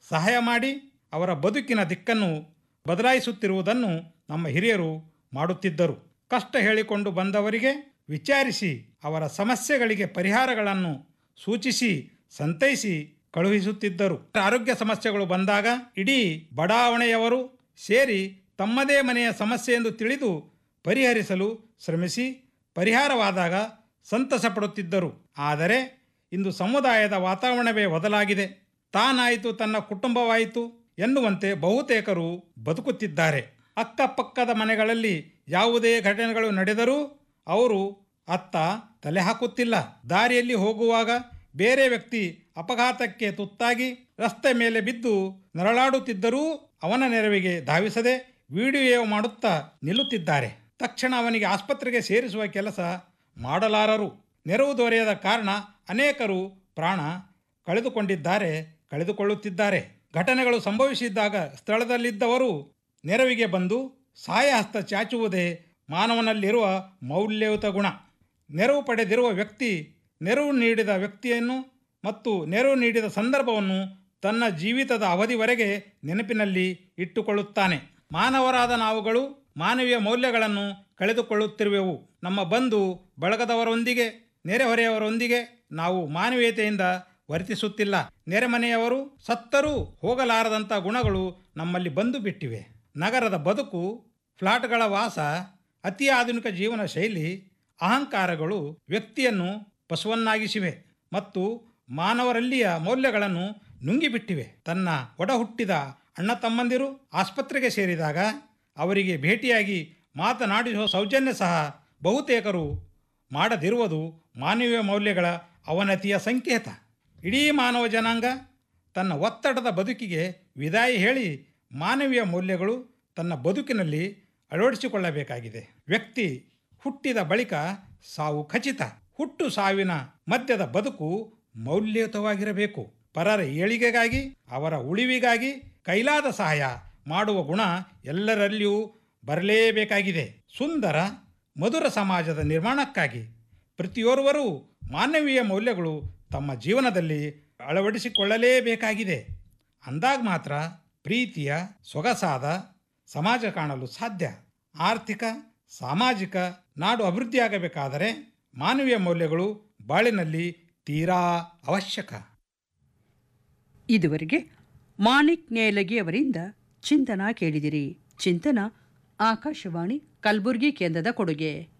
ಸಹಾಯ ಮಾಡಿ ಅವರ ಬದುಕಿನ ದಿಕ್ಕನ್ನು ಬದಲಾಯಿಸುತ್ತಿರುವುದನ್ನು ನಮ್ಮ ಹಿರಿಯರು ಮಾಡುತ್ತಿದ್ದರು ಕಷ್ಟ ಹೇಳಿಕೊಂಡು ಬಂದವರಿಗೆ ವಿಚಾರಿಸಿ ಅವರ ಸಮಸ್ಯೆಗಳಿಗೆ ಪರಿಹಾರಗಳನ್ನು ಸೂಚಿಸಿ ಸಂತೈಸಿ ಕಳುಹಿಸುತ್ತಿದ್ದರು ಆರೋಗ್ಯ ಸಮಸ್ಯೆಗಳು ಬಂದಾಗ ಇಡೀ ಬಡಾವಣೆಯವರು ಸೇರಿ ತಮ್ಮದೇ ಮನೆಯ ಸಮಸ್ಯೆ ಎಂದು ತಿಳಿದು ಪರಿಹರಿಸಲು ಶ್ರಮಿಸಿ ಪರಿಹಾರವಾದಾಗ ಸಂತಸ ಪಡುತ್ತಿದ್ದರು ಆದರೆ ಇಂದು ಸಮುದಾಯದ ವಾತಾವರಣವೇ ಬದಲಾಗಿದೆ ತಾನಾಯಿತು ತನ್ನ ಕುಟುಂಬವಾಯಿತು ಎನ್ನುವಂತೆ ಬಹುತೇಕರು ಬದುಕುತ್ತಿದ್ದಾರೆ ಅಕ್ಕಪಕ್ಕದ ಮನೆಗಳಲ್ಲಿ ಯಾವುದೇ ಘಟನೆಗಳು ನಡೆದರೂ ಅವರು ಅತ್ತ ತಲೆ ಹಾಕುತ್ತಿಲ್ಲ ದಾರಿಯಲ್ಲಿ ಹೋಗುವಾಗ ಬೇರೆ ವ್ಯಕ್ತಿ ಅಪಘಾತಕ್ಕೆ ತುತ್ತಾಗಿ ರಸ್ತೆ ಮೇಲೆ ಬಿದ್ದು ನರಳಾಡುತ್ತಿದ್ದರೂ ಅವನ ನೆರವಿಗೆ ಧಾವಿಸದೆ ವಿಡಿಯೋ ಮಾಡುತ್ತಾ ನಿಲ್ಲುತ್ತಿದ್ದಾರೆ ತಕ್ಷಣ ಅವನಿಗೆ ಆಸ್ಪತ್ರೆಗೆ ಸೇರಿಸುವ ಕೆಲಸ ಮಾಡಲಾರರು ನೆರವು ದೊರೆಯದ ಕಾರಣ ಅನೇಕರು ಪ್ರಾಣ ಕಳೆದುಕೊಂಡಿದ್ದಾರೆ ಕಳೆದುಕೊಳ್ಳುತ್ತಿದ್ದಾರೆ ಘಟನೆಗಳು ಸಂಭವಿಸಿದ್ದಾಗ ಸ್ಥಳದಲ್ಲಿದ್ದವರು ನೆರವಿಗೆ ಬಂದು ಸಹಾಯ ಹಸ್ತ ಚಾಚುವುದೇ ಮಾನವನಲ್ಲಿರುವ ಮೌಲ್ಯಯುತ ಗುಣ ನೆರವು ಪಡೆದಿರುವ ವ್ಯಕ್ತಿ ನೆರವು ನೀಡಿದ ವ್ಯಕ್ತಿಯನ್ನು ಮತ್ತು ನೆರವು ನೀಡಿದ ಸಂದರ್ಭವನ್ನು ತನ್ನ ಜೀವಿತದ ಅವಧಿವರೆಗೆ ನೆನಪಿನಲ್ಲಿ ಇಟ್ಟುಕೊಳ್ಳುತ್ತಾನೆ ಮಾನವರಾದ ನಾವುಗಳು ಮಾನವೀಯ ಮೌಲ್ಯಗಳನ್ನು ಕಳೆದುಕೊಳ್ಳುತ್ತಿರುವೆವು ನಮ್ಮ ಬಂಧು ಬಳಗದವರೊಂದಿಗೆ ನೆರೆಹೊರೆಯವರೊಂದಿಗೆ ನಾವು ಮಾನವೀಯತೆಯಿಂದ ವರ್ತಿಸುತ್ತಿಲ್ಲ ನೆರೆಮನೆಯವರು ಸತ್ತರೂ ಹೋಗಲಾರದಂಥ ಗುಣಗಳು ನಮ್ಮಲ್ಲಿ ಬಂದು ಬಿಟ್ಟಿವೆ ನಗರದ ಬದುಕು ಫ್ಲಾಟ್ಗಳ ವಾಸ ಅತಿ ಆಧುನಿಕ ಜೀವನ ಶೈಲಿ ಅಹಂಕಾರಗಳು ವ್ಯಕ್ತಿಯನ್ನು ಪಶುವನ್ನಾಗಿಸಿವೆ ಮತ್ತು ಮಾನವರಲ್ಲಿಯ ಮೌಲ್ಯಗಳನ್ನು ನುಂಗಿಬಿಟ್ಟಿವೆ ತನ್ನ ಒಡ ಹುಟ್ಟಿದ ಅಣ್ಣ ತಮ್ಮಂದಿರು ಆಸ್ಪತ್ರೆಗೆ ಸೇರಿದಾಗ ಅವರಿಗೆ ಭೇಟಿಯಾಗಿ ಮಾತನಾಡಿಸುವ ಸೌಜನ್ಯ ಸಹ ಬಹುತೇಕರು ಮಾಡದಿರುವುದು ಮಾನವೀಯ ಮೌಲ್ಯಗಳ ಅವನತಿಯ ಸಂಕೇತ ಇಡೀ ಮಾನವ ಜನಾಂಗ ತನ್ನ ಒತ್ತಡದ ಬದುಕಿಗೆ ವಿದಾಯ ಹೇಳಿ ಮಾನವೀಯ ಮೌಲ್ಯಗಳು ತನ್ನ ಬದುಕಿನಲ್ಲಿ ಅಳವಡಿಸಿಕೊಳ್ಳಬೇಕಾಗಿದೆ ವ್ಯಕ್ತಿ ಹುಟ್ಟಿದ ಬಳಿಕ ಸಾವು ಖಚಿತ ಹುಟ್ಟು ಸಾವಿನ ಮಧ್ಯದ ಬದುಕು ಮೌಲ್ಯಯುತವಾಗಿರಬೇಕು ಪರರ ಏಳಿಗೆಗಾಗಿ ಅವರ ಉಳಿವಿಗಾಗಿ ಕೈಲಾದ ಸಹಾಯ ಮಾಡುವ ಗುಣ ಎಲ್ಲರಲ್ಲಿಯೂ ಬರಲೇಬೇಕಾಗಿದೆ ಸುಂದರ ಮಧುರ ಸಮಾಜದ ನಿರ್ಮಾಣಕ್ಕಾಗಿ ಪ್ರತಿಯೋರ್ವರೂ ಮಾನವೀಯ ಮೌಲ್ಯಗಳು ತಮ್ಮ ಜೀವನದಲ್ಲಿ ಅಳವಡಿಸಿಕೊಳ್ಳಲೇಬೇಕಾಗಿದೆ ಅಂದಾಗ ಮಾತ್ರ ಪ್ರೀತಿಯ ಸೊಗಸಾದ ಸಮಾಜ ಕಾಣಲು ಸಾಧ್ಯ ಆರ್ಥಿಕ ಸಾಮಾಜಿಕ ನಾಡು ಅಭಿವೃದ್ಧಿಯಾಗಬೇಕಾದರೆ ಮಾನವೀಯ ಮೌಲ್ಯಗಳು ಬಾಳಿನಲ್ಲಿ ತೀರಾ ಅವಶ್ಯಕ ಇದುವರೆಗೆ ಮಾಣಿಕ್ ನೇಲಗಿ ಅವರಿಂದ ಚಿಂತನ ಕೇಳಿದಿರಿ ಚಿಂತನ ಆಕಾಶವಾಣಿ ಕಲಬುರಗಿ ಕೇಂದ್ರದ ಕೊಡುಗೆ